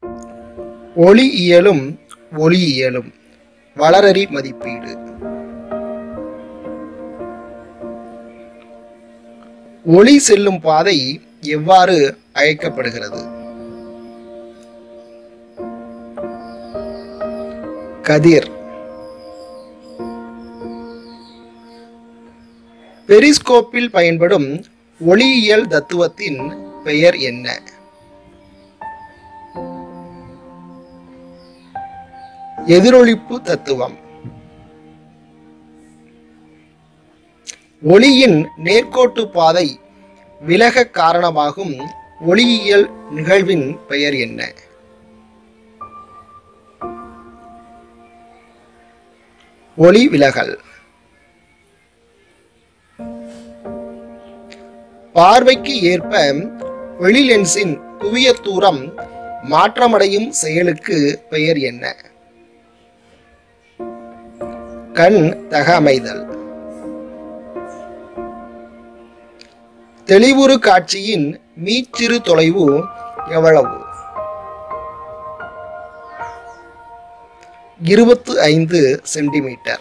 ஒளியியலும் ஒளியியலும் வளரறி மதிப்பீடு ஒளி செல்லும் பாதை எவ்வாறு அழைக்கப்படுகிறது கதிர் பெரிஸ்கோப்பில் பயன்படும் ஒளியியல் தத்துவத்தின் பெயர் என்ன எதிரொளிப்பு தத்துவம் ஒளியின் நேர்கோட்டு பாதை விலக காரணமாகும் ஒளியியல் நிகழ்வின் பெயர் என்ன ஒளி விலகல் பார்வைக்கு ஏற்ப வெளி லென்ஸின் குவிய தூரம் மாற்றமடையும் செயலுக்கு பெயர் என்ன கண் தகமைதல் தெளிவுறு காட்சியின் மீச்சிறு தொலைவு எவ்வளவு இருபத்து ஐந்து சென்டிமீட்டர்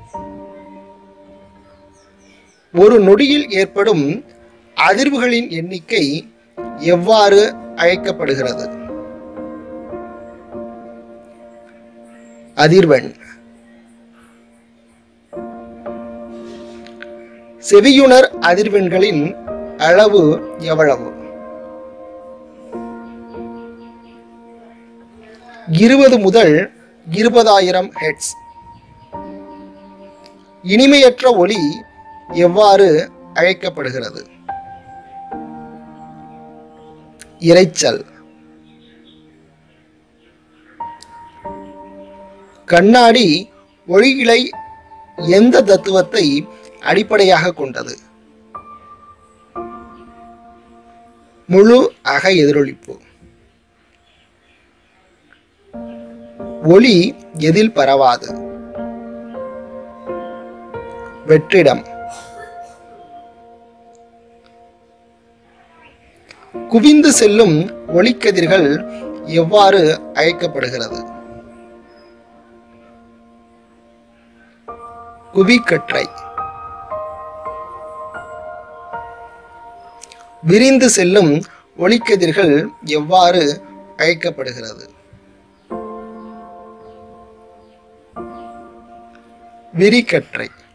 ஒரு நொடியில் ஏற்படும் அதிர்வுகளின் எண்ணிக்கை எவ்வாறு அழைக்கப்படுகிறது அதிர்வெண் செவியுணர் அதிர்வெண்களின் அளவு எவ்வளவு இருபது முதல் இருபதாயிரம் ஹெட்ஸ் இனிமையற்ற ஒலி எவ்வாறு அழைக்கப்படுகிறது இரைச்சல் கண்ணாடி ஒளிகளை எந்த தத்துவத்தை அடிப்படையாக கொண்டது முழு அக எதிரொலிப்பு ஒளி எதில் பரவாது வெற்றிடம் குவிந்து செல்லும் ஒளிக்கதிர்கள் எவ்வாறு அழைக்கப்படுகிறது குவிக்கற்றை விரிந்து செல்லும் ஒளிக்கதிர்கள் எவ்வாறு அழைக்கப்படுகிறது விரிகற்றை